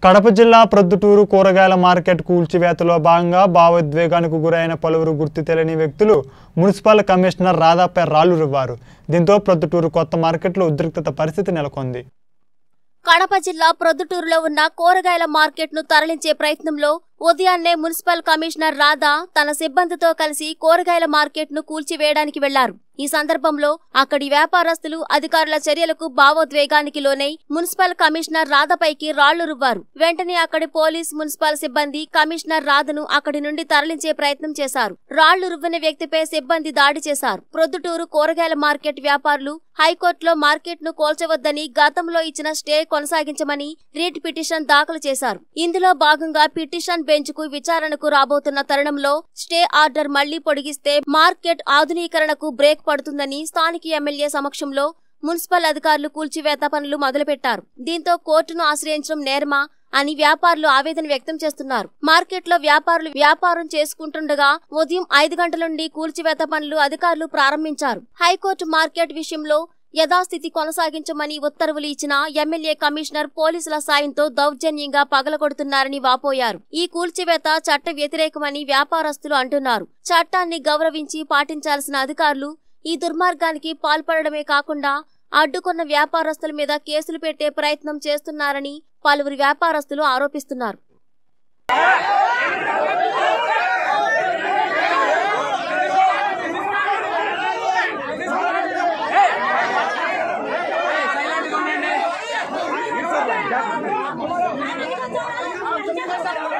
కడప జిల్లా ప్రొద్దుటూరు కూరగాయల మార్కెట్ కూల్చివేతలో భాగంగా భావోద్వేగానికి గురైన పలువురు గుర్తు తెలియని వ్యక్తులు మున్సిపల్ కమిషనర్ రాధాపై రాళ్లు రువ్వారు దీంతో ప్రొద్దుటూరు కొత్త మార్కెట్లో ఉద్రిక్తత పరిస్థితి నెలకొంది కడప జిల్లా ప్రొద్దుటూరులో ఉన్న కూరగాయల మార్కెట్ ను తరలించే ప్రయత్నంలో ఉదయాన్నే మున్సిపల్ కమిషనర్ రాధా తన సిబ్బందితో కలిసి కూరగాయల మార్కెట్ ను కూల్చివేయడానికి వెళ్లారు ఈ సందర్భంలో అక్కడి వ్యాపారస్తులు అధికారుల చర్యలకు భావోద్వేగానికి లోనై మున్సిపల్ కమిషనర్ రాధపైకి రాళ్లు రువ్వారు వెంటనే అక్కడి పోలీస్ మున్సిపల్ సిబ్బంది కమిషనర్ రాధను అక్కడి నుండి తరలించే ప్రయత్నం చేశారు రాళ్లు రువ్విన వ్యక్తిపై సిబ్బంది దాడి చేశారు ప్రొద్దుటూరు కూరగాయల మార్కెట్ వ్యాపారులు హైకోర్టులో మార్కెట్ ను కోల్చవద్దని గతంలో ఇచ్చిన స్టే కొనసాగించమని రీట్ పిటిషన్ దాఖలు చేశారు ఇందులో భాగంగా పిటిషన్ బెంచ్ కు విచారణకు రాబోతున్న తరుణంలో స్టే ఆర్డర్ మళ్లీ పొడిగిస్తే మార్కెట్ ఆధునీకరణకు బ్రేక్ పడుతుందని స్థానిక ఎమ్మెల్యే సమక్షంలో మున్సిపల్ అధికారులు కూల్చివేత పనులు మొదలుపెట్టారు దీంతో కోర్టును ఆశ్రయించడం నేరమా అని వ్యాపారులు ఆవేదన వ్యక్తం చేస్తున్నారు మార్కెట్లో వ్యాపారులు వ్యాపారం చేసుకుంటుండగా ఉదయం ఐదు గంటల నుండి కూల్చివేత పనులు అధికారులు ప్రారంభించారు హైకోర్టు మార్కెట్ విషయంలో యథాస్థితి కొనసాగించమని ఉత్తర్వులు ఇచ్చిన ఎమ్మెల్యే కమిషనర్ పోలీసుల సాయంతో దౌర్జన్యంగా పగలగొడుతున్నారని వాపోయారు ఈ కూల్చివేత చట్ట వ్యతిరేకమని వ్యాపారస్తులు అంటున్నారు చట్టాన్ని గౌరవించి పాటించాల్సిన అధికారులు ఈ దుర్మార్గానికి పాల్పడడమే కాకుండా అడ్డుకున్న వ్యాపారస్తుల మీద కేసులు పెట్టే ప్రయత్నం చేస్తున్నారని పలువురు వ్యాపారస్తులు ఆరోపిస్తున్నారు Hey!